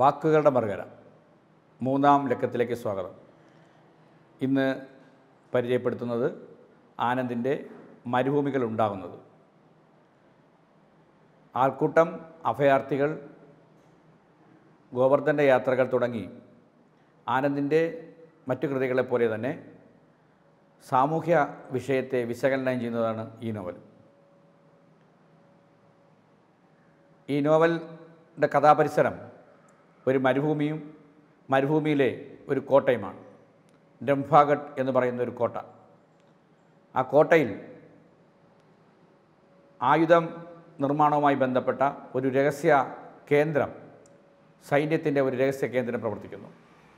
വാക്കുകളുടെ മറുകര മൂന്നാം ലക്കത്തിലേക്ക് സ്വാഗതം ഇന്ന് പരിചയപ്പെടുത്തുന്നത് ആനന്ദിൻ്റെ മരുഭൂമികൾ ഉണ്ടാകുന്നത് ആൾക്കൂട്ടം അഭയാർത്ഥികൾ ഗോവർദ്ധൻ്റെ യാത്രകൾ തുടങ്ങി ആനന്ദിൻ്റെ മറ്റു കൃതികളെ പോലെ തന്നെ സാമൂഹ്യ വിഷയത്തെ വിശകലനം ചെയ്യുന്നതാണ് ഈ നോവൽ ഈ നോവലിൻ്റെ കഥാപരിസരം ഒരു മരുഭൂമിയും മരുഭൂമിയിലെ ഒരു കോട്ടയുമാണ് ഡംഫാഗഡ് എന്ന് പറയുന്ന ഒരു കോട്ട ആ കോട്ടയിൽ ആയുധം നിർമ്മാണവുമായി ബന്ധപ്പെട്ട ഒരു രഹസ്യ കേന്ദ്രം സൈന്യത്തിൻ്റെ ഒരു രഹസ്യ കേന്ദ്രം പ്രവർത്തിക്കുന്നു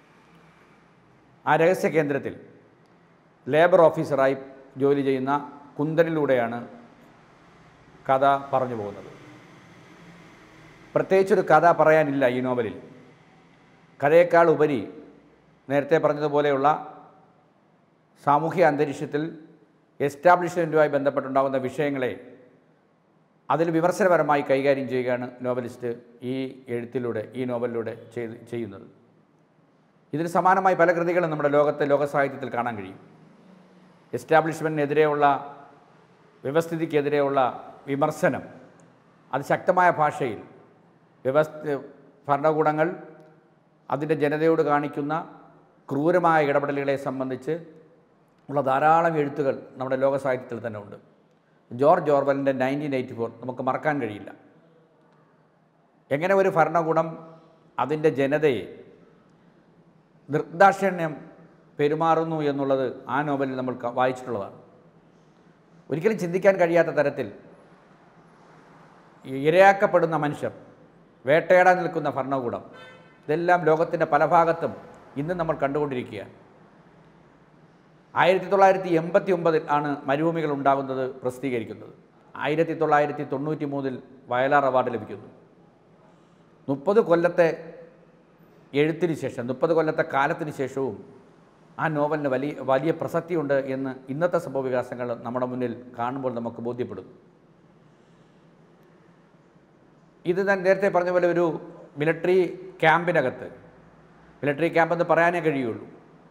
ആ രഹസ്യ കേന്ദ്രത്തിൽ ലേബർ ഓഫീസറായി ജോലി ചെയ്യുന്ന കുന്തനിലൂടെയാണ് കഥ പറഞ്ഞു പോകുന്നത് പ്രത്യേകിച്ചൊരു കഥ പറയാനില്ല ഈ നോവലിൽ കഥയേക്കാൾ ഉപരി നേരത്തെ പറഞ്ഞതുപോലെയുള്ള സാമൂഹ്യ അന്തരീക്ഷത്തിൽ എസ്റ്റാബ്ലിഷ്മെൻറ്റുമായി ബന്ധപ്പെട്ടുണ്ടാകുന്ന വിഷയങ്ങളെ അതിൽ വിമർശനപരമായി കൈകാര്യം ചെയ്യുകയാണ് നോവലിസ്റ്റ് ഈ എഴുത്തിലൂടെ ഈ നോവലിലൂടെ ചെയ്ത് ചെയ്യുന്നത് ഇതിന് സമാനമായി പല കൃതികളും നമ്മുടെ ലോകത്തെ ലോകസാഹിത്യത്തിൽ കാണാൻ കഴിയും എസ്റ്റാബ്ലിഷ്മെൻറ്റിനെതിരെയുള്ള വ്യവസ്ഥിതിക്കെതിരെയുള്ള വിമർശനം അത് ശക്തമായ ഭാഷയിൽ വ്യവസ്ഥ ഭരണകൂടങ്ങൾ അതിൻ്റെ ജനതയോട് കാണിക്കുന്ന ക്രൂരമായ ഇടപെടലുകളെ സംബന്ധിച്ച് ഉള്ള ധാരാളം എഴുത്തുകൾ നമ്മുടെ ലോകസാഹിത്യത്തിൽ തന്നെ ഉണ്ട് ജോർജ് ഓർവലിൻ്റെ നയൻറ്റീൻ എയ്റ്റി ഫോർ നമുക്ക് മറക്കാൻ കഴിയില്ല എങ്ങനെ ഒരു ഭരണകൂടം അതിൻ്റെ ജനതയെ നിർദാക്ഷിണ്യം പെരുമാറുന്നു എന്നുള്ളത് ആ നോവലിൽ നമ്മൾ ക- വായിച്ചിട്ടുള്ളതാണ് ഒരിക്കലും ചിന്തിക്കാൻ കഴിയാത്ത തരത്തിൽ ഇരയാക്കപ്പെടുന്ന മനുഷ്യർ വേട്ടയാടാൻ നിൽക്കുന്ന ഭരണകൂടം ഇതെല്ലാം ലോകത്തിൻ്റെ പല ഭാഗത്തും ഇന്നും നമ്മൾ കണ്ടുകൊണ്ടിരിക്കുകയാണ് ആയിരത്തി തൊള്ളായിരത്തി എൺപത്തി ഒമ്പതിൽ ആണ് മരുഭൂമികൾ ഉണ്ടാകുന്നത് പ്രസിദ്ധീകരിക്കുന്നത് ആയിരത്തി തൊള്ളായിരത്തി തൊണ്ണൂറ്റി മൂന്നിൽ വയലാർ അവാർഡ് ലഭിക്കുന്നു മുപ്പത് കൊല്ലത്തെ എഴുത്തിന് ശേഷം മുപ്പത് കൊല്ലത്തെ കാലത്തിന് ശേഷവും ആ നോവലിന് വലിയ വലിയ പ്രസക്തിയുണ്ട് എന്ന് ഇന്നത്തെ സംഭവവികാസങ്ങൾ നമ്മുടെ മുന്നിൽ കാണുമ്പോൾ നമുക്ക് ബോധ്യപ്പെടുന്നു ഇത് ഞാൻ നേരത്തെ പറഞ്ഞ പോലെ ഒരു മിലിറ്ററി ക്യാമ്പിനകത്ത് മിലിറ്ററി ക്യാമ്പ് എന്ന് പറയാനേ കഴിയുള്ളൂ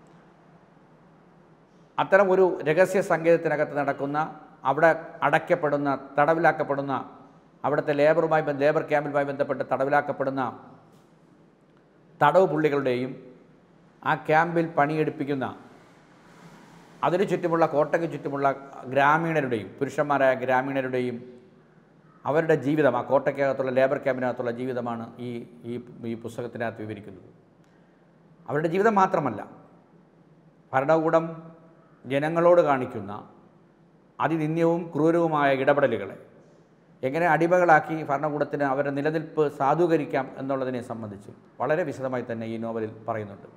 അത്തരം ഒരു രഹസ്യ സങ്കേതത്തിനകത്ത് നടക്കുന്ന അവിടെ അടയ്ക്കപ്പെടുന്ന തടവിലാക്കപ്പെടുന്ന അവിടുത്തെ ലേബറുമായി ബന്ധ- ലേബർ ക്യാമ്പിലുമായി ബന്ധപ്പെട്ട് തടവിലാക്കപ്പെടുന്ന തടവ് പുള്ളികളുടെയും ആ ക്യാമ്പിൽ പണിയെടുപ്പിക്കുന്ന അതിനു ചുറ്റുമുള്ള കോട്ടയ്ക്ക് ചുറ്റുമുള്ള ഗ്രാമീണരുടെയും പുരുഷന്മാരായ ഗ്രാമീണരുടെയും അവരുടെ ജീവിതം ആ കോട്ടയ്ക്കകത്തുള്ള ലേബർ ക്യാമ്പിനകത്തുള്ള ജീവിതമാണ് ഈ ഈ ഈ പുസ്തകത്തിനകത്ത് വിവരിക്കുന്നത് അവരുടെ ജീവിതം മാത്രമല്ല ഭരണകൂടം ജനങ്ങളോട് കാണിക്കുന്ന അതിനിന്യവും ക്രൂരവുമായ ഇടപെടലുകളെ എങ്ങനെ അടിമകളാക്കി ഭരണകൂടത്തിന് അവരുടെ നിലനിൽപ്പ് സാധൂകരിക്കാം എന്നുള്ളതിനെ സംബന്ധിച്ച് വളരെ വിശദമായി തന്നെ ഈ നോവലിൽ പറയുന്നുണ്ട്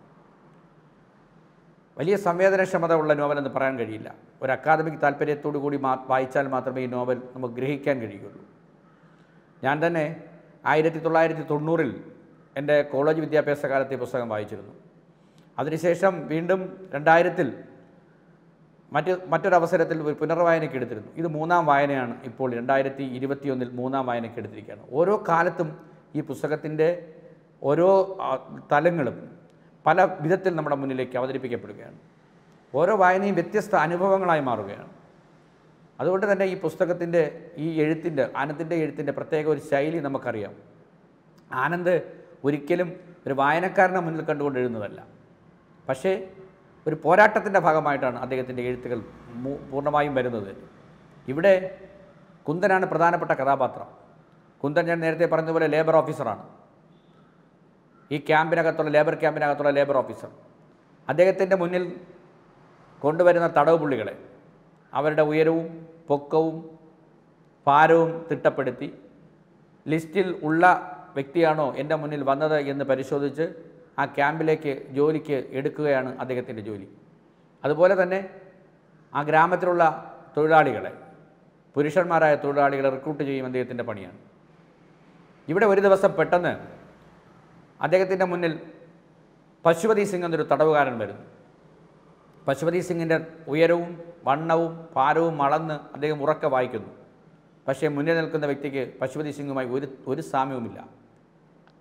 വലിയ സംവേദനക്ഷമത ഉള്ള നോവൽ എന്ന് പറയാൻ കഴിയില്ല ഒരു അക്കാദമിക് താല്പര്യത്തോടു കൂടി മാ വായിച്ചാൽ മാത്രമേ ഈ നോവൽ നമുക്ക് ഗ്രഹിക്കാൻ കഴിയുകയുള്ളൂ ഞാൻ തന്നെ ആയിരത്തി തൊള്ളായിരത്തി തൊണ്ണൂറിൽ എൻ്റെ കോളേജ് വിദ്യാഭ്യാസ കാലത്തെ ഈ പുസ്തകം വായിച്ചിരുന്നു അതിനുശേഷം വീണ്ടും രണ്ടായിരത്തിൽ മറ്റ് മറ്റൊരവസരത്തിൽ ഒരു പുനർവായനയ്ക്ക് എടുത്തിരുന്നു ഇത് മൂന്നാം വായനയാണ് ഇപ്പോൾ രണ്ടായിരത്തി ഇരുപത്തിയൊന്നിൽ മൂന്നാം വായനയ്ക്ക് എടുത്തിരിക്കുകയാണ് ഓരോ കാലത്തും ഈ പുസ്തകത്തിൻ്റെ ഓരോ ആ, തലങ്ങളും പല വിധത്തിൽ നമ്മുടെ മുന്നിലേക്ക് അവതരിപ്പിക്കപ്പെടുകയാണ് ഓരോ വായനയും വ്യത്യസ്ത അനുഭവങ്ങളായി മാറുകയാണ് അതുകൊണ്ട് തന്നെ ഈ പുസ്തകത്തിൻ്റെ ഈ എഴുത്തിൻ്റെ ആനന്ദിൻ്റെ എഴുത്തിൻ്റെ പ്രത്യേക ഒരു ശൈലി നമുക്കറിയാം ആനന്ദ് ഒരിക്കലും ഒരു വായനക്കാരനെ മുന്നിൽ കണ്ടുകൊണ്ട് എഴുതുന്നതല്ല പക്ഷേ ഒരു പോരാട്ടത്തിൻ്റെ ഭാഗമായിട്ടാണ് അദ്ദേഹത്തിൻ്റെ എഴുത്തുകൾ മു- പൂർണ്ണമായും വരുന്നത് ഇവിടെ കുന്ദനാണ് പ്രധാനപ്പെട്ട കഥാപാത്രം കുന്ദൻ ഞാൻ നേരത്തെ പറഞ്ഞതുപോലെ ലേബർ ഓഫീസറാണ് ഈ ക്യാമ്പിനകത്തുള്ള ലേബർ ക്യാമ്പിനകത്തുള്ള ലേബർ ഓഫീസർ അദ്ദേഹത്തിൻ്റെ മുന്നിൽ കൊണ്ടുവരുന്ന തടവ് പുള്ളികളെ അവരുടെ ഉയരവും പൊക്കവും ഭാരവും തിട്ടപ്പെടുത്തി ലിസ്റ്റിൽ ഉള്ള വ്യക്തിയാണോ എൻ്റെ മുന്നിൽ വന്നത് എന്ന് പരിശോധിച്ച് ആ ക്യാമ്പിലേക്ക് ജോലിക്ക് എടുക്കുകയാണ് അദ്ദേഹത്തിൻ്റെ ജോലി അതുപോലെ തന്നെ ആ ഗ്രാമത്തിലുള്ള തൊഴിലാളികളെ പുരുഷന്മാരായ തൊഴിലാളികളെ റിക്രൂട്ട് ചെയ്യും അദ്ദേഹത്തിൻ്റെ പണിയാണ് ഇവിടെ ഒരു ദിവസം പെട്ടെന്ന് അദ്ദേഹത്തിൻ്റെ മുന്നിൽ പശുപതി സിംഗ് എന്നൊരു തടവുകാരൻ വരുന്നു പശുപതി സിംഗിൻ്റെ ഉയരവും വണ്ണവും ഭാരവും അളന്ന് അദ്ദേഹം ഉറക്കെ വായിക്കുന്നു പക്ഷേ മുന്നിൽ നിൽക്കുന്ന വ്യക്തിക്ക് പശുപതി സിംഗുമായി ഒരു ഒരു സാമ്യവുമില്ല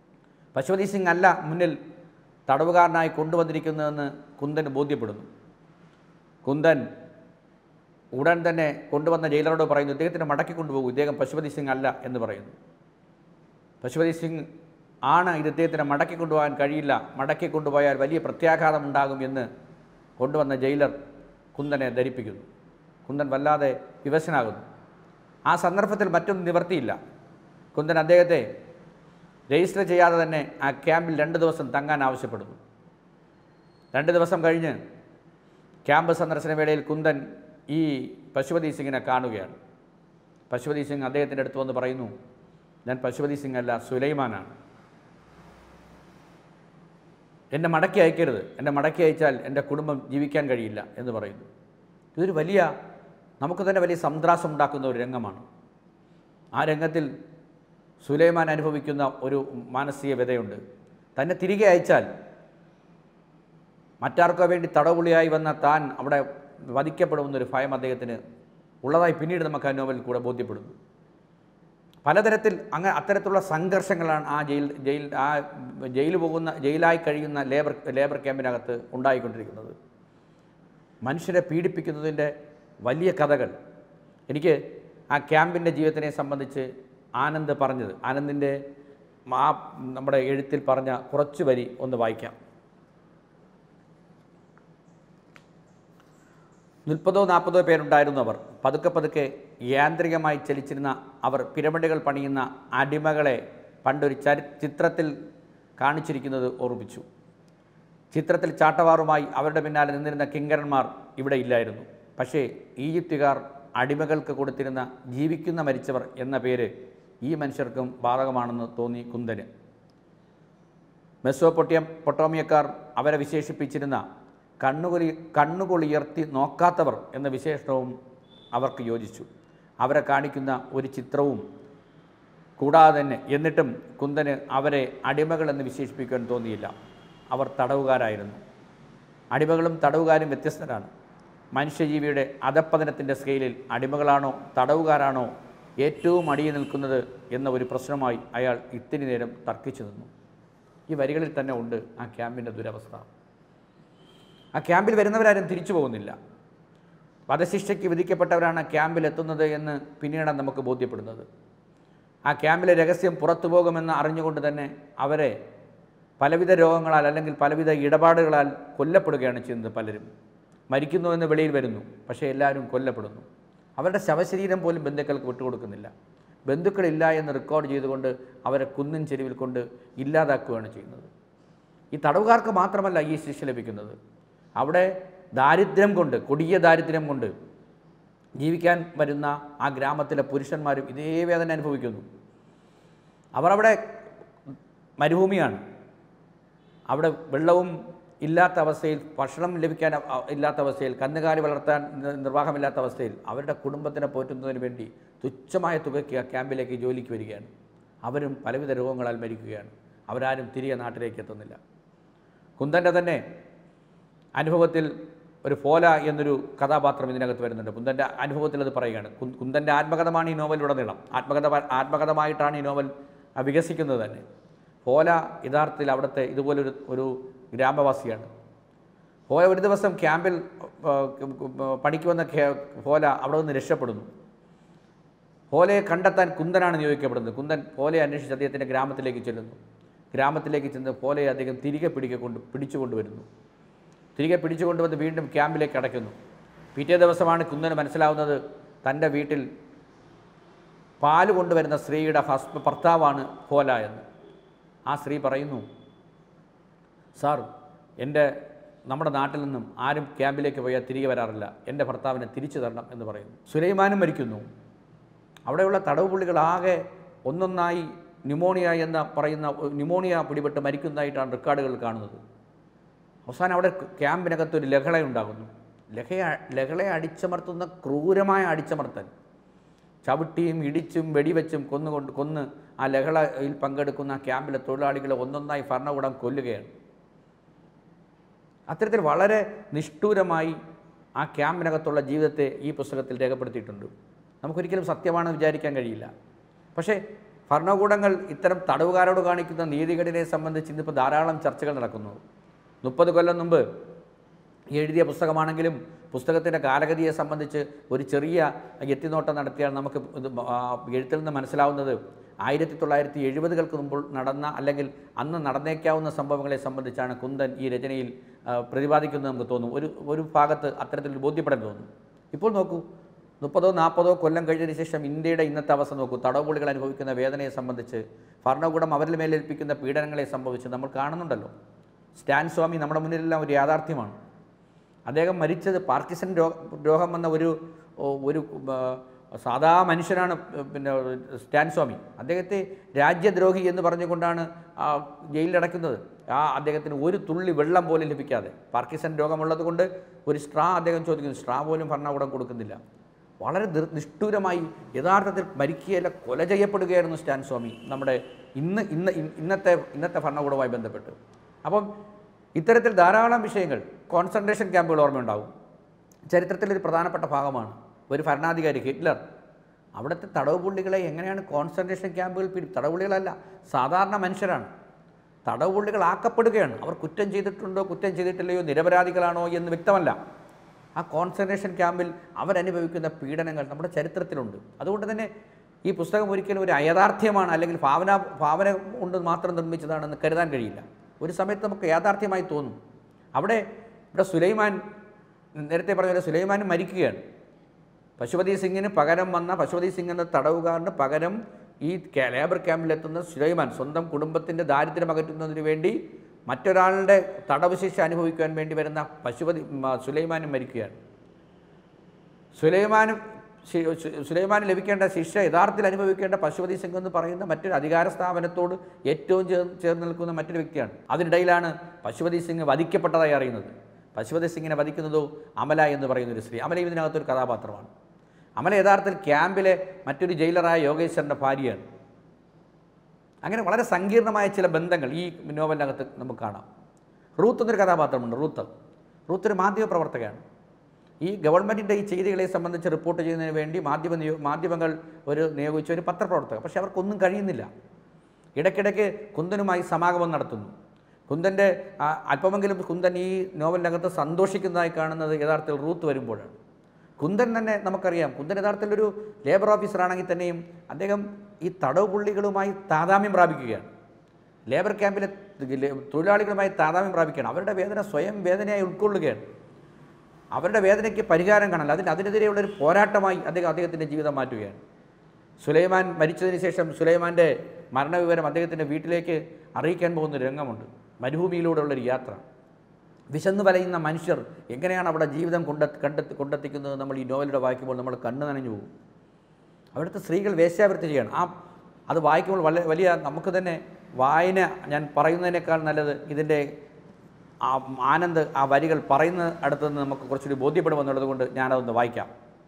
പശുപതി സിംഗ് അല്ല മുന്നിൽ തടവുകാരനായി കൊണ്ടുവന്നിരിക്കുന്നതെന്ന് കുന്ദന് ബോധ്യപ്പെടുന്നു കുന്ദൻ ഉടൻ തന്നെ കൊണ്ടുവന്ന ജയിലറോട് പറയുന്നു ഇദ്ദേഹത്തിന് മടക്കി കൊണ്ടുപോകും ഇദ്ദേഹം പശുപതി സിംഗ് അല്ല എന്ന് പറയുന്നു പശുപതി സിംഗ് ആണ് ഇത് ഇദ്ദേഹത്തിന് മടക്കി കൊണ്ടുപോകാൻ കഴിയില്ല മടക്കി കൊണ്ടുപോയാൽ വലിയ പ്രത്യാഘാതം ഉണ്ടാകും എന്ന് കൊണ്ടുവന്ന ജയിലർ കുന്ദനെ ധരിപ്പിക്കുന്നു കുന്ദൻ വല്ലാതെ വിവശനാകുന്നു ആ സന്ദർഭത്തിൽ മറ്റൊന്നും നിവർത്തിയില്ല കുന്ദൻ അദ്ദേഹത്തെ രജിസ്റ്റർ ചെയ്യാതെ തന്നെ ആ ക്യാമ്പിൽ രണ്ട് ദിവസം തങ്ങാൻ ആവശ്യപ്പെടുന്നു രണ്ട് ദിവസം കഴിഞ്ഞ് ക്യാമ്പ് സന്ദർശന വേളയിൽ കുന്ദൻ ഈ പശുപതി സിംഗിനെ കാണുകയാണ് പശുപതി സിംഗ് അദ്ദേഹത്തിൻ്റെ അടുത്ത് വന്ന് പറയുന്നു ഞാൻ പശുപതി സിംഗ് അല്ല സുലൈമാനാണ് എന്നെ മടക്കി അയക്കരുത് എന്നെ മടക്കി അയച്ചാൽ എൻ്റെ കുടുംബം ജീവിക്കാൻ കഴിയില്ല എന്ന് പറയുന്നു ഇതൊരു വലിയ നമുക്ക് തന്നെ വലിയ സന്ത്രാസം ഉണ്ടാക്കുന്ന ഒരു രംഗമാണ് ആ രംഗത്തിൽ സുലൈമാൻ അനുഭവിക്കുന്ന ഒരു മാനസിക വ്യതയുണ്ട് തന്നെ തിരികെ അയച്ചാൽ മറ്റാർക്കോ വേണ്ടി തടവുള്ളിയായി വന്ന താൻ അവിടെ വധിക്കപ്പെടുമെന്നൊരു ഭയം അദ്ദേഹത്തിന് ഉള്ളതായി പിന്നീട് നമുക്ക് ആ നോവലിൽ കൂടെ ബോധ്യപ്പെടുന്നു പലതരത്തിൽ അങ്ങനെ അത്തരത്തിലുള്ള സംഘർഷങ്ങളാണ് ആ ജയിൽ ജയിൽ ആ ജയിൽ പോകുന്ന ജയിലായി കഴിയുന്ന ലേബർ ലേബർ ക്യാമ്പിനകത്ത് ഉണ്ടായിക്കൊണ്ടിരിക്കുന്നത് മനുഷ്യരെ പീഡിപ്പിക്കുന്നതിൻ്റെ വലിയ കഥകൾ എനിക്ക് ആ ക്യാമ്പിൻ്റെ ജീവിതത്തിനെ സംബന്ധിച്ച് ആനന്ദ് പറഞ്ഞത് ആനന്ദിൻ്റെ ആ നമ്മുടെ എഴുത്തിൽ പറഞ്ഞ കുറച്ച് വരി ഒന്ന് വായിക്കാം മുപ്പതോ നാൽപ്പതോ പേരുണ്ടായിരുന്നവർ പതുക്കെ പതുക്കെ യാന്ത്രികമായി ചലിച്ചിരുന്ന അവർ പിരമിഡുകൾ പണിയുന്ന അടിമകളെ പണ്ടൊരു ചരി ചിത്രത്തിൽ കാണിച്ചിരിക്കുന്നത് ഓർമ്മിച്ചു ചിത്രത്തിൽ ചാട്ടവാറുമായി അവരുടെ പിന്നാലെ നിന്നിരുന്ന കിങ്കരന്മാർ ഇവിടെ ഇല്ലായിരുന്നു പക്ഷേ ഈജിപ്തുകാർ അടിമകൾക്ക് കൊടുത്തിരുന്ന ജീവിക്കുന്ന മരിച്ചവർ എന്ന പേര് ഈ മനുഷ്യർക്കും ബാധകമാണെന്ന് തോന്നി കുന്തന് മെസ്സോപ്പൊട്ടിയം പൊട്ടോമിയക്കാർ അവരെ വിശേഷിപ്പിച്ചിരുന്ന കണ്ണുകൊലി കണ്ണുകൊളിയർത്തി നോക്കാത്തവർ എന്ന വിശേഷണവും അവർക്ക് യോജിച്ചു അവരെ കാണിക്കുന്ന ഒരു ചിത്രവും കൂടാതെ തന്നെ എന്നിട്ടും കുന്തന് അവരെ അടിമകളെന്ന് വിശേഷിപ്പിക്കുവാൻ തോന്നിയില്ല അവർ തടവുകാരായിരുന്നു അടിമകളും തടവുകാരും വ്യത്യസ്തരാണ് മനുഷ്യജീവിയുടെ അധപ്പതനത്തിൻ്റെ സ്കെയിലിൽ അടിമകളാണോ തടവുകാരാണോ ഏറ്റവും അടിയിൽ നിൽക്കുന്നത് എന്ന ഒരു പ്രശ്നമായി അയാൾ ഇത്തിരി നേരം തർക്കിച്ചു നിന്നു ഈ വരികളിൽ തന്നെ ഉണ്ട് ആ ക്യാമ്പിൻ്റെ ദുരവസ്ഥ ആ ക്യാമ്പിൽ വരുന്നവരാരും തിരിച്ചു പോകുന്നില്ല വധശിക്ഷയ്ക്ക് വിധിക്കപ്പെട്ടവരാണ് ക്യാമ്പിൽ എത്തുന്നത് എന്ന് പിന്നീടാണ് നമുക്ക് ബോധ്യപ്പെടുന്നത് ആ ക്യാമ്പിലെ രഹസ്യം പുറത്തു പോകുമെന്ന് അറിഞ്ഞുകൊണ്ട് തന്നെ അവരെ പലവിധ രോഗങ്ങളാൽ അല്ലെങ്കിൽ പലവിധ ഇടപാടുകളാൽ കൊല്ലപ്പെടുകയാണ് ചെയ്യുന്നത് പലരും മരിക്കുന്നു എന്ന് വെളിയിൽ വരുന്നു പക്ഷേ എല്ലാവരും കൊല്ലപ്പെടുന്നു അവരുടെ ശവശരീരം പോലും ബന്ധുക്കൾക്ക് വിട്ടുകൊടുക്കുന്നില്ല ബന്ധുക്കളില്ല എന്ന് റെക്കോർഡ് ചെയ്തുകൊണ്ട് അവരെ കുന്നിൻ ചെരുവിൽ കൊണ്ട് ഇല്ലാതാക്കുകയാണ് ചെയ്യുന്നത് ഈ തടവുകാർക്ക് മാത്രമല്ല ഈ ശിക്ഷ ലഭിക്കുന്നത് അവിടെ ദാരിദ്ര്യം കൊണ്ട് കൊടിയ ദാരിദ്ര്യം കൊണ്ട് ജീവിക്കാൻ വരുന്ന ആ ഗ്രാമത്തിലെ പുരുഷന്മാരും ഇതേ വേദന അനുഭവിക്കുന്നു അവർ അവിടെ മരുഭൂമിയാണ് അവിടെ വെള്ളവും ഇല്ലാത്ത അവസ്ഥയിൽ ഭക്ഷണം ലഭിക്കാൻ അ- അ- ഇല്ലാത്ത അവസ്ഥയിൽ കന്നുകാലി വളർത്താൻ നി- നിർവാഹമില്ലാത്ത അവസ്ഥയിൽ അവരുടെ കുടുംബത്തിനെ പോറ്റുന്നതിന് വേണ്ടി തുച്ഛമായ തുകയ്ക്ക് ആ ക്യാമ്പിലേക്ക് ജോലിക്ക് വരികയാണ് അവരും പലവിധ രോഗങ്ങളാൽ മരിക്കുകയാണ് അവരാരും തിരികെ നാട്ടിലേക്ക് എത്തുന്നില്ല കുന്തൻ്റെ തന്നെ അനുഭവത്തിൽ ഒരു ഫോല എന്നൊരു കഥാപാത്രം ഇതിനകത്ത് വരുന്നുണ്ട് കുന്തൻ്റെ അനുഭവത്തിൽ അത് പറയുകയാണ് കു- കുന്തൻ്റെ ആത്മകഥമാണ് ഈ നോവലുടനീളം ആത്മകഥ ആത്മകഥമായിട്ടാണ് ഈ നോവൽ ആ, വികസിക്കുന്നത് തന്നെ ഫോല യഥാർത്ഥത്തിൽ അവിടുത്തെ ഇതുപോലൊരു ഒരു ഗ്രാമവാസിയാണ് ഫോല ഒരു ദിവസം ക്യാമ്പിൽ ആ, പണിക്ക് വന്ന ഖേ- ഫോല അവിടെ നിന്ന് രക്ഷപ്പെടുന്നു ഫോലയെ കണ്ടെത്താൻ കുന്തനാണ് നിയോഗിക്കപ്പെടുന്നത് കുന്തൻ ഫോലയെ അന്വേഷിച്ച് അദ്ദേഹത്തിൻ്റെ ഗ്രാമത്തിലേക്ക് ചെല്ലുന്നു ഗ്രാമത്തിലേക്ക് ചെന്ന് ഫോലയെ അദ്ദേഹം തിരികെ പിടിക്കൊണ്ട് പിടിച്ചു കൊണ്ടുവരുന്നു തിരികെ പിടിച്ചു കൊണ്ടുവന്ന് വീണ്ടും ക്യാമ്പിലേക്ക് അടയ്ക്കുന്നു പിറ്റേ ദിവസമാണ് കുന്തന് മനസ്സിലാവുന്നത് തൻ്റെ വീട്ടിൽ പാല് കൊണ്ടുവരുന്ന സ്ത്രീയുടെ ഹസ്ബ ഭർത്താവാണ് ഫോല എന്ന് ആ സ്ത്രീ പറയുന്നു സാർ എൻ്റെ നമ്മുടെ നാട്ടിൽ നിന്നും ആരും ക്യാമ്പിലേക്ക് പോയാൽ തിരികെ വരാറില്ല എൻ്റെ ഭർത്താവിനെ തിരിച്ചു തരണം എന്ന് പറയുന്നു സുലൈമാനും മരിക്കുന്നു അവിടെയുള്ള തടവ് പുള്ളികളാകെ ഒന്നൊന്നായി ന്യൂമോണിയ എന്ന പറയുന്ന ഒരു ന്യൂമോണിയ പിടിപെട്ട് മരിക്കുന്നതായിട്ടാണ് റെക്കോർഡുകൾ കാണുന്നത് അവസാനം അവിടെ ക്യാമ്പിനകത്ത് ഒരു ലഹളയുണ്ടാകുന്നു ലഹയ ലഹളയെ അടിച്ചമർത്തുന്ന ക്രൂരമായ അടിച്ചമർത്തൽ ചവിട്ടിയും ഇടിച്ചും വെടിവെച്ചും കൊന്നുകൊണ്ട് കൊന്ന് ആ ലഹളയിൽ പങ്കെടുക്കുന്ന ആ ക്യാമ്പിലെ തൊഴിലാളികളെ ഒന്നൊന്നായി ഭരണകൂടം കൊല്ലുകയാണ് അത്തരത്തിൽ വളരെ നിഷ്ഠൂരമായി ആ ക്യാമ്പിനകത്തുള്ള ജീവിതത്തെ ഈ പുസ്തകത്തിൽ രേഖപ്പെടുത്തിയിട്ടുണ്ട് നമുക്കൊരിക്കലും സത്യമാണെന്ന് വിചാരിക്കാൻ കഴിയില്ല പക്ഷേ ഭരണകൂടങ്ങൾ ഇത്തരം തടവുകാരോട് കാണിക്കുന്ന നീതികേടിനെ സംബന്ധിച്ച് ഇന്നിപ്പോൾ ധാരാളം ചർച്ചകൾ നടക്കുന്നു മുപ്പത് കൊല്ലം മുമ്പ് എഴുതിയ പുസ്തകമാണെങ്കിലും പുസ്തകത്തിൻ്റെ കാലഗതിയെ സംബന്ധിച്ച് ഒരു ചെറിയ എത്തിനോട്ടം നടത്തിയാൽ നമുക്ക് ഇത് ആ, എഴുത്തിൽ നിന്ന് മനസ്സിലാവുന്നത് ആയിരത്തി തൊള്ളായിരത്തി എഴുപതുകൾക്ക് മുമ്പ് നടന്ന അല്ലെങ്കിൽ അന്ന് നടന്നേക്കാവുന്ന സംഭവങ്ങളെ സംബന്ധിച്ചാണ് കുന്തൻ ഈ രചനയിൽ ആ, പ്രതിപാദിക്കുന്നത് നമുക്ക് തോന്നും ഒരു ഒരു ഭാഗത്ത് അത്തരത്തിൽ ബോധ്യപ്പെടാൻ തോന്നും ഇപ്പോൾ നോക്കൂ മുപ്പതോ നാൽപ്പതോ കൊല്ലം കഴിഞ്ഞതിന് ശേഷം ഇന്ത്യയുടെ ഇന്നത്തെ അവസ്ഥ നോക്കൂ തടവുപുള്ളികൾ അനുഭവിക്കുന്ന വേദനയെ സംബന്ധിച്ച് ഭരണകൂടം അവരിൽ മേലേൽപ്പിക്കുന്ന പീഡനങ്ങളെ സംബന്ധിച്ച് നമ്മൾ കാണുന്നുണ്ടല്ലോ സ്റ്റാൻ സ്വാമി നമ്മുടെ മുന്നിലെല്ലാം ഒരു യാഥാർത്ഥ്യമാണ് അദ്ദേഹം മരിച്ചത് പാർക്കിസൺ രോ രോഗം വന്ന ഒരു ഓ, ഒരു ആ, സാധാ മനുഷ്യനാണ് പിന്നെ സ്റ്റാൻ സ്വാമി അദ്ദേഹത്തെ രാജ്യദ്രോഹി എന്ന് പറഞ്ഞുകൊണ്ടാണ് ആ, ജയിലിലടയ്ക്കുന്നത് ആ അദ്ദേഹത്തിന് ഒരു തുള്ളി വെള്ളം പോലും ലഭിക്കാതെ പാർക്കിസൺ രോഗമുള്ളത് കൊണ്ട് ഒരു സ്ട്രാ അദ്ദേഹം ചോദിക്കുന്നു സ്ട്രാ പോലും ഭരണകൂടം കൊടുക്കുന്നില്ല വളരെ ദൃ- നിഷ്ഠൂരമായി യഥാർത്ഥത്തിൽ മരിക്കുകയല്ല കൊല ചെയ്യപ്പെടുകയായിരുന്നു സ്റ്റാൻ സ്വാമി നമ്മുടെ ഇന്ന് ഇന്ന് ഇ- ഇന്നത്തെ ഇന്നത്തെ ഭരണകൂടവുമായി ബന്ധപ്പെട്ട് അപ്പം ഇത്തരത്തിൽ ധാരാളം വിഷയങ്ങൾ കോൺസെൻട്രേഷൻ ക്യാമ്പുകൾ ഓർമ്മയുണ്ടാവും ചരിത്രത്തിലൊരു പ്രധാനപ്പെട്ട ഭാഗമാണ് ഒരു ഭരണാധികാരി ഹിറ്റ്ലർ അവിടുത്തെ തടവുപുള്ളികളെ എങ്ങനെയാണ് കോൺസെൻട്രേഷൻ ക്യാമ്പുകൾ പിടി തടവുപുള്ളികളല്ല സാധാരണ മനുഷ്യരാണ് തടവുപുള്ളികളാക്കപ്പെടുകയാണ് അവർ കുറ്റം ചെയ്തിട്ടുണ്ടോ കുറ്റം ചെയ്തിട്ടില്ലയോ നിരപരാധികളാണോ എന്ന് വ്യക്തമല്ല ആ കോൺസെൻട്രേഷൻ ക്യാമ്പിൽ അവരനുഭവിക്കുന്ന പീഡനങ്ങൾ നമ്മുടെ ചരിത്രത്തിലുണ്ട് അതുകൊണ്ട് തന്നെ ഈ പുസ്തകം ഒരിക്കലും ഒരു അയഥാർത്ഥ്യമാണ് അല്ലെങ്കിൽ ഭാവന ഭാവന കൊണ്ട് മാത്രം നിർമ്മിച്ചതാണെന്ന് കരുതാൻ കഴിയില്ല ഒരു സമയത്ത് നമുക്ക് യാഥാർത്ഥ്യമായി തോന്നും അവിടെ ഇവിടെ സുലൈമാൻ നേരത്തെ പറഞ്ഞ പോലെ സുലൈമാൻ മരിക്കുകയാണ് പശുപതി സിംഗിന് പകരം വന്ന പശുപതി സിംഗ് എന്ന തടവുകാരന് പകരം ഈ ക്യാ- ലേബർ ക്യാമ്പിലെത്തുന്ന സുലൈമാൻ സ്വന്തം കുടുംബത്തിൻ്റെ ദാരിദ്ര്യം അകറ്റുന്നതിന് വേണ്ടി മറ്റൊരാളുടെ തടവ് ശിക്ഷ അനുഭവിക്കുവാൻ വേണ്ടി വരുന്ന പശുപതി മ, സുലൈമാനും മരിക്കുകയാണ് സുലൈമാനും ശി- സു- സുലൈമാന് ലഭിക്കേണ്ട ശിക്ഷ യഥാർത്ഥത്തിൽ അനുഭവിക്കേണ്ട പശുപതി സിംഗ് എന്ന് പറയുന്ന മറ്റൊരു അധികാര സ്ഥാപനത്തോട് ഏറ്റവും ചേർ- ചേർന്ന് നിൽക്കുന്ന മറ്റൊരു വ്യക്തിയാണ് അതിനിടയിലാണ് പശുപതി സിംഗ് വധിക്കപ്പെട്ടതായി അറിയുന്നത് പശുപതി സിംഗിനെ വധിക്കുന്നതോ അമല എന്ന് പറയുന്ന ഒരു സ്ത്രീ അമലയും ഇതിനകത്തൊരു കഥാപാത്രമാണ് അമല യഥാർത്ഥത്തിൽ ക്യാമ്പിലെ മറ്റൊരു ജയിലറായ യോഗേശ്വരൻ്റെ ഭാര്യയാണ് അങ്ങനെ വളരെ സങ്കീർണമായ ചില ബന്ധങ്ങൾ ഈ നോവലിനകത്ത് നമുക്ക് കാണാം റൂത്ത് എന്നൊരു കഥാപാത്രമുണ്ട് റൂത്ത് റൂത്ത് ഒരു മാധ്യമ പ്രവർത്തകയാണ് ഈ ഗവൺമെൻറ്റിൻ്റെ ഈ ചെയ്തികളെ സംബന്ധിച്ച് റിപ്പോർട്ട് ചെയ്യുന്നതിന് വേണ്ടി മാധ്യമ നിയോ മാധ്യമങ്ങൾ ഒരു നിയോഗിച്ച ഒരു പത്രപ്രവർത്തകർ പക്ഷേ അവർക്കൊന്നും കഴിയുന്നില്ല ഇടയ്ക്കിടയ്ക്ക് കുന്തനുമായി സമാഗമം നടത്തുന്നു കുന്തൻ്റെ ആ, അല്പമെങ്കിലും കുന്തൻ ഈ നോവലിനകത്ത് സന്തോഷിക്കുന്നതായി കാണുന്നത് യഥാർത്ഥത്തിൽ റൂത്ത് വരുമ്പോഴാണ് കുന്തൻ തന്നെ നമുക്കറിയാം കുന്തൻ യഥാർത്ഥത്തിൽ ഒരു ലേബർ ഓഫീസറാണെങ്കിൽ തന്നെയും അദ്ദേഹം ഈ തടവ് പുള്ളികളുമായി താതാമ്യം പ്രാപിക്കുകയാണ് ലേബർ ക്യാമ്പിലെ ലെ- തൊഴിലാളികളുമായി താതാമ്യം പ്രാപിക്കുകയാണ് അവരുടെ വേദന സ്വയം വേദനയായി ഉൾക്കൊള്ളുകയാണ് അവരുടെ വേദനയ്ക്ക് പരിഹാരം കാണാൻ അതിന് അതിനെതിരെയുള്ള ഒരു പോരാട്ടമായി അദ്ദേഹം അദ്ദേഹത്തിൻ്റെ ജീവിതം മാറ്റുകയാണ് സുലൈമാൻ മരിച്ചതിന് ശേഷം സുലൈമാൻ്റെ മരണവിവരം അദ്ദേഹത്തിൻ്റെ വീട്ടിലേക്ക് അറിയിക്കാൻ പോകുന്ന ഒരു രംഗമുണ്ട് മരുഭൂമിയിലൂടെയുള്ളൊരു യാത്ര വിശന്നു വലയുന്ന മനുഷ്യർ എങ്ങനെയാണ് അവിടെ ജീവിതം കൊണ്ട കണ്ടെത്തി കൊണ്ടെത്തിക്കുന്നത് നമ്മൾ ഈ നോവലിലൂടെ വായിക്കുമ്പോൾ നമ്മൾ കണ്ണു നനഞ്ഞു പോകും അവിടുത്തെ സ്ത്രീകൾ വേശ്യാവൃത്തി ചെയ്യണം ആ അത് വായിക്കുമ്പോൾ വളരെ വലിയ നമുക്ക് തന്നെ വായന ഞാൻ പറയുന്നതിനേക്കാൾ നല്ലത് ഇതിൻ്റെ ആ ആനന്ദ് ആ വരികൾ പറയുന്ന അടുത്ത് നിന്ന് നമുക്ക് കുറച്ചുകൂടി ബോധ്യപ്പെടുമെന്നുള്ളത് കൊണ്ട് ഞാനതൊന്ന് വായിക്കാം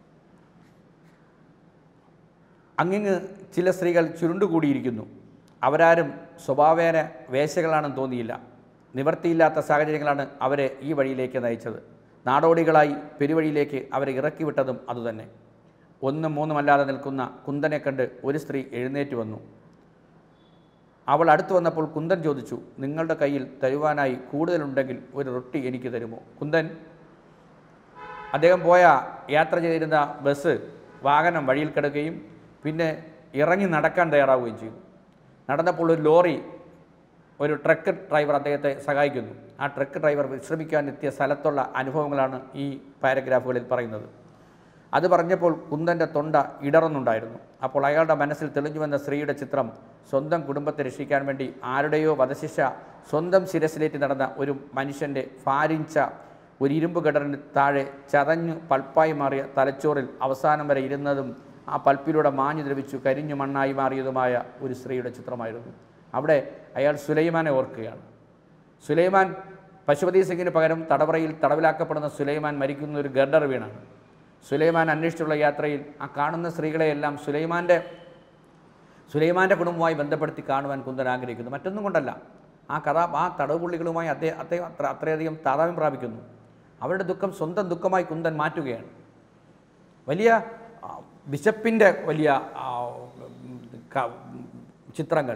അങ്ങിങ്ങ് ചില സ്ത്രീകൾ ചുരുണ്ടുകൂടിയിരിക്കുന്നു അവരാരും സ്വഭാവേന വേശ്യകളാണെന്ന് തോന്നിയില്ല നിവർത്തിയില്ലാത്ത സാഹചര്യങ്ങളാണ് അവരെ ഈ വഴിയിലേക്ക് നയിച്ചത് നാടോടികളായി പെരുവഴിയിലേക്ക് അവരെ ഇറക്കിവിട്ടതും അതുതന്നെ ഒന്നും മൂന്നുമല്ലാതെ നിൽക്കുന്ന കുന്തനെ കണ്ട് ഒരു സ്ത്രീ എഴുന്നേറ്റ് വന്നു അവൾ അടുത്തു വന്നപ്പോൾ കുന്തൻ ചോദിച്ചു നിങ്ങളുടെ കയ്യിൽ തരുവാനായി കൂടുതലുണ്ടെങ്കിൽ ഒരു റൊട്ടി എനിക്ക് തരുമോ കുന്തൻ അദ്ദേഹം പോയ യാത്ര ചെയ്തിരുന്ന ബസ് വാഹനം വഴിയിൽ കിടക്കുകയും പിന്നെ ഇറങ്ങി നടക്കാൻ തയ്യാറാവുകയും ചെയ്തു നടന്നപ്പോൾ ഒരു ലോറി ഒരു ട്രക്ക് ഡ്രൈവർ അദ്ദേഹത്തെ സഹായിക്കുന്നു ആ ട്രക്ക് ഡ്രൈവർ വിശ്രമിക്കാൻ എത്തിയ സ്ഥലത്തുള്ള അനുഭവങ്ങളാണ് ഈ പാരഗ്രാഫുകളിൽ പറയുന്നത് അത് പറഞ്ഞപ്പോൾ കുന്തൻ്റെ തൊണ്ട ഇടറുന്നുണ്ടായിരുന്നു അപ്പോൾ അയാളുടെ മനസ്സിൽ തെളിഞ്ഞു വന്ന സ്ത്രീയുടെ ചിത്രം സ്വന്തം കുടുംബത്തെ രക്ഷിക്കാൻ വേണ്ടി ആരുടെയോ വധശിക്ഷ സ്വന്തം ശിരസിലേറ്റ് നടന്ന ഒരു മനുഷ്യൻ്റെ ഫാരിഞ്ച ഒരു ഇരുമ്പ് ഘടറിന് താഴെ ചതഞ്ഞു പൾപ്പായി മാറിയ തലച്ചോറിൽ അവസാനം വരെ ഇരുന്നതും ആ പൾപ്പിലൂടെ മാഞ്ഞു ദ്രവിച്ചു കരിഞ്ഞു മണ്ണായി മാറിയതുമായ ഒരു സ്ത്രീയുടെ ചിത്രമായിരുന്നു അവിടെ അയാൾ സുലൈമാനെ ഓർക്കുകയാണ് സുലൈമാൻ പശുപതി സിംഗിന് പകരം തടവറയിൽ തടവിലാക്കപ്പെടുന്ന സുലൈമാൻ മരിക്കുന്ന ഒരു ഗർഡർ വീണാണ് സുലൈമാൻ അന്വേഷിച്ചുള്ള യാത്രയിൽ ആ കാണുന്ന സ്ത്രീകളെയെല്ലാം സുലൈമാൻ്റെ സുലൈമാൻ്റെ കുടുംബവുമായി ബന്ധപ്പെടുത്തി കാണുവാൻ കുന്തൻ ആഗ്രഹിക്കുന്നു മറ്റൊന്നും കൊണ്ടല്ല ആ കഥ ആ തടവുപുള്ളികളുമായി അദ്ദേഹം അദ്ദേഹം അത്ര അത്രയധികം താതാമ്യം പ്രാപിക്കുന്നു അവരുടെ ദുഃഖം സ്വന്തം ദുഃഖമായി കുന്തൻ മാറ്റുകയാണ് വലിയ ആ, ബിഷപ്പിൻ്റെ വലിയ ആ, ക- ചിത്രങ്ങൾ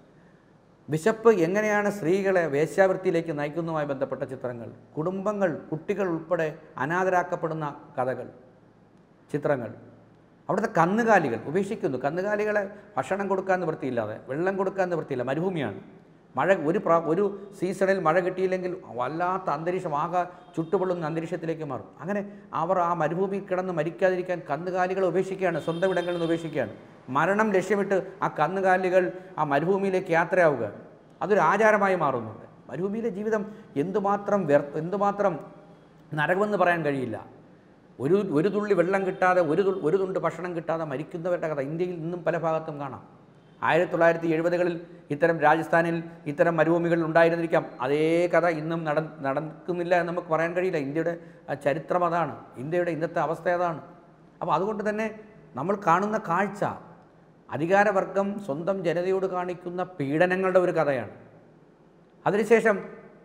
വിശപ്പ് എങ്ങനെയാണ് സ്ത്രീകളെ വേശ്യാവൃത്തിയിലേക്ക് നയിക്കുന്നതുമായി ബന്ധപ്പെട്ട ചിത്രങ്ങൾ കുടുംബങ്ങൾ കുട്ടികൾ ഉൾപ്പെടെ അനാഥരാക്കപ്പെടുന്ന കഥകൾ ചിത്രങ്ങൾ അവിടുത്തെ കന്നുകാലികൾ ഉപേക്ഷിക്കുന്നു കന്നുകാലികളെ ഭക്ഷണം കൊടുക്കാൻ നിവൃത്തിയില്ലാതെ വെള്ളം കൊടുക്കാൻ നിവൃത്തിയില്ല മരുഭൂമിയാണ് മഴ ഒരു പ്രാ ഒരു സീസണിൽ മഴ കിട്ടിയില്ലെങ്കിൽ വല്ലാത്ത അന്തരീക്ഷം ആകെ ചുട്ടുപൊള്ളുന്ന അന്തരീക്ഷത്തിലേക്ക് മാറും അങ്ങനെ അവർ ആ മരുഭൂമിയിൽ കിടന്ന് മരിക്കാതിരിക്കാൻ കന്നുകാലികളെ ഉപേക്ഷിക്കുകയാണ് സ്വന്തം ഇടങ്ങളിൽ നിന്ന് ഉപേക്ഷിക്കുകയാണ് മരണം ലക്ഷ്യമിട്ട് ആ കന്നുകാലികൾ ആ മരുഭൂമിയിലേക്ക് യാത്രയാവുക അതൊരു ആചാരമായി മാറുന്നുണ്ട് മരുഭൂമിയിലെ ജീവിതം എന്തുമാത്രം വ്യർ എന്തുമാത്രം നരകമെന്ന് പറയാൻ കഴിയില്ല ഒരു ഒരു തുള്ളി വെള്ളം കിട്ടാതെ ഒരു തു- ഒരു തുണ്ട് ഭക്ഷണം കിട്ടാതെ മരിക്കുന്നവരുടെ കഥ ഇന്ത്യയിൽ ഇന്നും പല ഭാഗത്തും കാണാം ആയിരത്തി തൊള്ളായിരത്തി എഴുപതുകളിൽ ഇത്തരം രാജസ്ഥാനിൽ ഇത്തരം മരുഭൂമികളിൽ ഉണ്ടായിരുന്നിരിക്കാം അതേ കഥ ഇന്നും നട നടക്കുന്നില്ല എന്ന് നമുക്ക് പറയാൻ കഴിയില്ല ഇന്ത്യയുടെ ആ ചരിത്രം അതാണ് ഇന്ത്യയുടെ ഇന്നത്തെ അവസ്ഥ അതാണ് അപ്പോൾ അതുകൊണ്ട് തന്നെ നമ്മൾ കാണുന്ന കാഴ്ച അധികാരവർഗം സ്വന്തം ജനതയോട് കാണിക്കുന്ന പീഡനങ്ങളുടെ ഒരു കഥയാണ് അതിനുശേഷം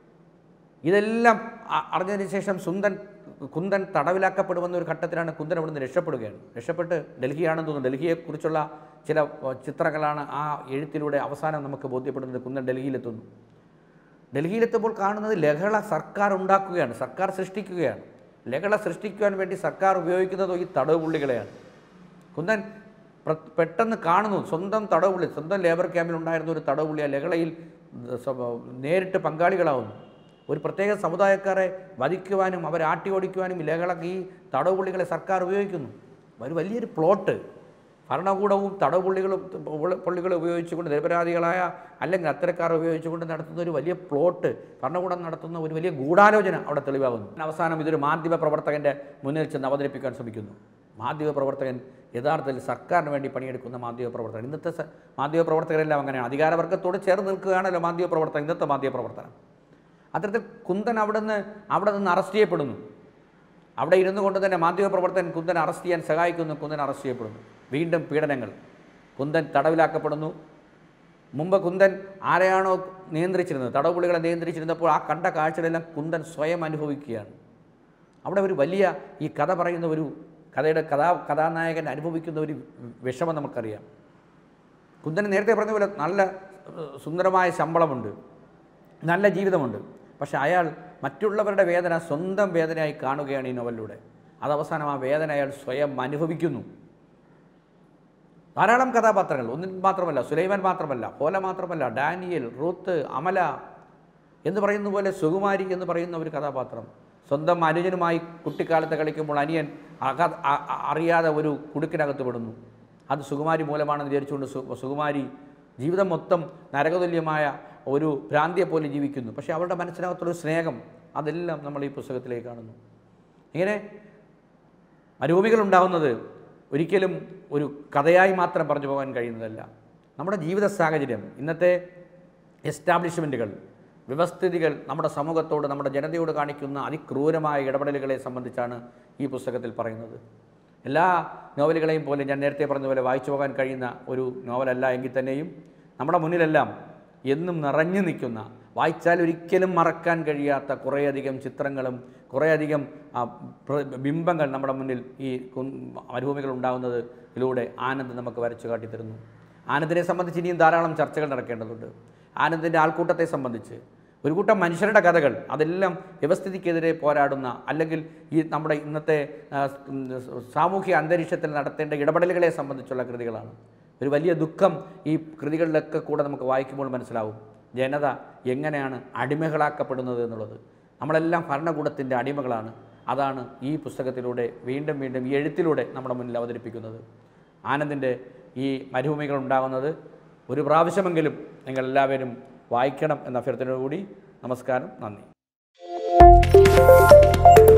ഇതെല്ലാം അ- അറിഞ്ഞതിന് ശേഷം സുന്ദൻ കുന്ദൻ തടവിലാക്കപ്പെടുമെന്ന ഒരു ഘട്ടത്തിലാണ് കുന്ദൻ അവിടുന്ന് രക്ഷപ്പെടുകയാണ് രക്ഷപ്പെട്ട് ഡൽഹിയാണെന്ന് തോന്നുന്നു ഡൽഹിയെക്കുറിച്ചുള്ള ചില അഹ്, ചിത്രങ്ങളാണ് ആ എഴുത്തിലൂടെ അവസാനം നമുക്ക് ബോധ്യപ്പെടുന്നത് കുന്ദൻ ഡൽഹിയിലെത്തുന്നു ഡൽഹിയിലെത്തുമ്പോൾ കാണുന്നത് ലഹള സർക്കാർ ഉണ്ടാക്കുകയാണ് സർക്കാർ സൃഷ്ടിക്കുകയാണ് ലഹള സൃഷ്ടിക്കുവാൻ വേണ്ടി സർക്കാർ ഉപയോഗിക്കുന്നത് ഈ തടവ് പുള്ളികളെയാണ് കുന്ദൻ പ്ര- പെട്ടെന്ന് കാണുന്നു സ്വന്തം തടവുള്ളി സ്വന്തം ലേബർ ക്യാമ്പിൽ ഉണ്ടായിരുന്ന ഒരു തടവുള്ളി ആ ലഹളയിൽ സ്വ- നേരിട്ട് പങ്കാളികളാവുന്നു ഒരു പ്രത്യേക സമുദായക്കാരെ വധിക്കുവാനും അവരെ ആട്ടി ഓടിക്കുവാനും ഈ ലഹള ഈ തടവുപുള്ളികളെ സർക്കാർ ഉപയോഗിക്കുന്നു ഒരു വലിയൊരു പ്ലോട്ട് ഭരണകൂടവും തടവുപുള്ളികളും പുള്ളികളെ ഉപയോഗിച്ചുകൊണ്ട് നിരപരാധികളായ അല്ലെങ്കിൽ അത്തരക്കാർ ഉപയോഗിച്ചുകൊണ്ട് നടത്തുന്ന ഒരു വലിയ പ്ലോട്ട് ഭരണകൂടം നടത്തുന്ന ഒരു വലിയ ഗൂഢാലോചന അവിടെ തെളിവാകുന്നു അവസാനം ഇതൊരു മാധ്യമ പ്രവർത്തകൻ്റെ മുന്നിൽ ചെന്ന് അവതരിപ്പിക്കാൻ ശ്രമിക്കുന്നു മാധ്യമ പ്രവർത്തകൻ യഥാർത്ഥത്തിൽ സർക്കാരിന് വേണ്ടി പണിയെടുക്കുന്ന മാധ്യമ പ്രവർത്തകൻ ഇന്നത്തെ സ- മാധ്യമ പ്രവർത്തകരെല്ലാം അങ്ങനെയാണ് അധികാരവർഗത്തോട് ചേർന്ന് നിൽക്കുകയാണല്ലോ മാധ്യമ പ്രവർത്തകൻ ഇന്നത്തെ മാധ്യമ പ്രവർത്തനം അത്തരത്തിൽ കുന്തൻ അവിടെ നിന്ന് അവിടെ നിന്ന് അറസ്റ്റ് ചെയ്യപ്പെടുന്നു അവിടെ ഇരുന്നു കൊണ്ട് തന്നെ മാധ്യമപ്രവർത്തകൻ കുന്തൻ അറസ്റ്റ് ചെയ്യാൻ സഹായിക്കുന്നു കുന്തൻ അറസ്റ്റ് ചെയ്യപ്പെടുന്നു വീണ്ടും പീഡനങ്ങൾ കുന്തൻ തടവിലാക്കപ്പെടുന്നു മുമ്പ് കുന്തൻ ആരെയാണോ നിയന്ത്രിച്ചിരുന്നത് തടവുപുള്ളികളെ നിയന്ത്രിച്ചിരുന്നപ്പോൾ ആ കണ്ട കാഴ്ചകളെല്ലാം കുന്തൻ സ്വയം അനുഭവിക്കുകയാണ് അവിടെ ഒരു വലിയ ഈ കഥ പറയുന്ന ഒരു കഥയുടെ കഥാ കഥാനായകൻ അനുഭവിക്കുന്ന ഒരു വിഷമം നമുക്കറിയാം കുന്തന് നേരത്തെ പറഞ്ഞ പോലെ നല്ല ഏഹ്, സുന്ദരമായ ശമ്പളമുണ്ട് നല്ല ജീവിതമുണ്ട് പക്ഷെ അയാൾ മറ്റുള്ളവരുടെ വേദന സ്വന്തം വേദനയായി കാണുകയാണ് ഈ നോവലിലൂടെ അത് അവസാനം ആ വേദന അയാൾ സ്വയം അനുഭവിക്കുന്നു ധാരാളം കഥാപാത്രങ്ങൾ ഒന്നിൽ മാത്രമല്ല സുലൈമാൻ മാത്രമല്ല ഹോല മാത്രമല്ല ഡാനിയൽ റൂത്ത് അമല എന്ന് പറയുന്ന പോലെ സുകുമാരി എന്ന് പറയുന്ന ഒരു കഥാപാത്രം സ്വന്തം അനുജനുമായി കുട്ടിക്കാലത്ത് കളിക്കുമ്പോൾ അനിയൻ അക- അ- അ- അറിയാതെ ഒരു കുടുക്കിനകത്ത് പെടുന്നു അത് സുകുമാരി മൂലമാണെന്ന് വിചാരിച്ചുകൊണ്ട് സു സുകുമാരി ജീവിതം മൊത്തം നരകതുല്യമായ ഒരു ഭ്രാന്തിയെ പോലെ ജീവിക്കുന്നു പക്ഷേ അവളുടെ മനസ്സിനകത്തുള്ള സ്നേഹം അതെല്ലാം നമ്മൾ ഈ പുസ്തകത്തിലേക്ക് കാണുന്നു ഇങ്ങനെ മരുഭൂമികൾ ഉണ്ടാകുന്നത് ഒരിക്കലും ഒരു കഥയായി മാത്രം പറഞ്ഞു പോകാൻ കഴിയുന്നതല്ല നമ്മുടെ ജീവിത സാഹചര്യം ഇന്നത്തെ എസ്റ്റാബ്ലിഷ്മെൻറ്റുകൾ വ്യവസ്ഥിതികൾ നമ്മുടെ സമൂഹത്തോട് നമ്മുടെ ജനതയോട് കാണിക്കുന്ന അതിക്രൂരമായ ഇടപെടലുകളെ സംബന്ധിച്ചാണ് ഈ പുസ്തകത്തിൽ പറയുന്നത് എല്ലാ നോവലുകളെയും പോലെ ഞാൻ നേരത്തെ പറഞ്ഞ പോലെ വായിച്ചു പോകാൻ കഴിയുന്ന ഒരു നോവലല്ല എങ്കിൽ തന്നെയും നമ്മുടെ മുന്നിലെല്ലാം എന്നും നിറഞ്ഞു നിൽക്കുന്ന വായിച്ചാൽ ഒരിക്കലും മറക്കാൻ കഴിയാത്ത കുറേയധികം ചിത്രങ്ങളും കുറേയധികം ആ, പ്ര- ബിംബങ്ങൾ നമ്മുടെ മുന്നിൽ ഈ കു- മരുഭൂമികൾ ഉണ്ടാകുന്നത് ഇതിലൂടെ ആനന്ദ് നമുക്ക് വരച്ചു കാട്ടിത്തരുന്നു ആനന്ദിനെ സംബന്ധിച്ച് ഇനിയും ധാരാളം ചർച്ചകൾ നടക്കേണ്ടതുണ്ട് ആനന്ദിൻ്റെ ആൾക്കൂട്ടത്തെ സംബന്ധിച്ച് ഒരു കൂട്ടം മനുഷ്യരുടെ കഥകൾ അതെല്ലാം വ്യവസ്ഥിതിക്കെതിരെ പോരാടുന്ന അല്ലെങ്കിൽ ഈ നമ്മുടെ ഇന്നത്തെ ആ, ഉം, സാമൂഹ്യ അന്തരീക്ഷത്തിൽ നടത്തേണ്ട ഇടപെടലുകളെ സംബന്ധിച്ചുള്ള കൃതികളാണ് ഒരു വലിയ ദുഃഖം ഈ കൃതികളിലൊക്കെ കൂടെ നമുക്ക് വായിക്കുമ്പോൾ മനസ്സിലാവും ജനത എങ്ങനെയാണ് അടിമകളാക്കപ്പെടുന്നത് എന്നുള്ളത് നമ്മളെല്ലാം ഭരണകൂടത്തിൻ്റെ അടിമകളാണ് അതാണ് ഈ പുസ്തകത്തിലൂടെ വീണ്ടും വീണ്ടും ഈ എഴുത്തിലൂടെ നമ്മുടെ മുന്നിൽ അവതരിപ്പിക്കുന്നത് ആനന്ദിൻ്റെ ഈ മരുഭൂമികൾ ഉണ്ടാകുന്നത് ഒരു പ്രാവശ്യമെങ്കിലും നിങ്ങളെല്ലാവരും വായിക്കണം എന്ന അഭ്യർത്ഥനയോടുകൂടി നമസ്കാരം നന്ദി